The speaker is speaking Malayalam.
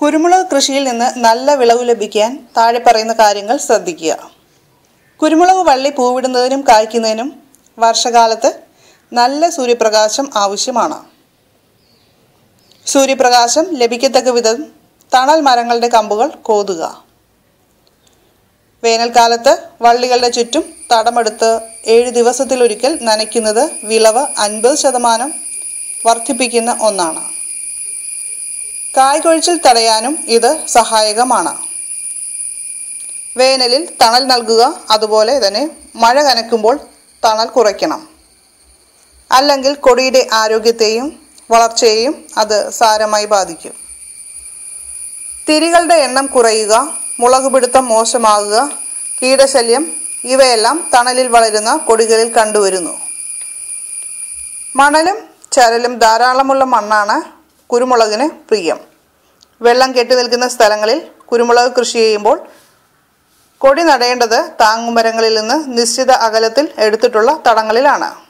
കുരുമുളക് കൃഷിയിൽ നിന്ന് നല്ല വിളവ് ലഭിക്കാൻ താഴെ പറയുന്ന കാര്യങ്ങൾ ശ്രദ്ധിക്കുക കുരുമുളക് വള്ളി പൂവിടുന്നതിനും കായ്ക്കുന്നതിനും വർഷകാലത്ത് നല്ല സൂര്യപ്രകാശം ആവശ്യമാണ് സൂര്യപ്രകാശം ലഭിക്കത്തക്ക വിധം തണൽ മരങ്ങളുടെ കമ്പുകൾ കോതുക വേനൽക്കാലത്ത് വള്ളികളുടെ ചുറ്റും തടമെടുത്ത് ഏഴ് ദിവസത്തിലൊരിക്കൽ നനയ്ക്കുന്നത് വിളവ് അൻപത് ശതമാനം വർദ്ധിപ്പിക്കുന്ന ഒന്നാണ് കായ്കൊഴിച്ചിൽ തടയാനും ഇത് സഹായകമാണ് വേനലിൽ തണൽ നൽകുക അതുപോലെ തന്നെ മഴ കനക്കുമ്പോൾ തണൽ കുറയ്ക്കണം അല്ലെങ്കിൽ കൊടിയുടെ ആരോഗ്യത്തെയും വളർച്ചയെയും അത് സാരമായി ബാധിക്കും തിരികളുടെ എണ്ണം കുറയുക മുളക് പിടുത്തം മോശമാകുക കീടശല്യം ഇവയെല്ലാം തണലിൽ വളരുന്ന കൊടികളിൽ കണ്ടുവരുന്നു മണലും ചരലും ധാരാളമുള്ള മണ്ണാണ് കുരുമുളകിന് പ്രിയം വെള്ളം കെട്ടി നിൽക്കുന്ന സ്ഥലങ്ങളിൽ കുരുമുളക് കൃഷി ചെയ്യുമ്പോൾ കൊടി നടേണ്ടത് താങ്ങുമരങ്ങളിൽ നിന്ന് നിശ്ചിത അകലത്തിൽ എടുത്തിട്ടുള്ള തടങ്ങളിലാണ്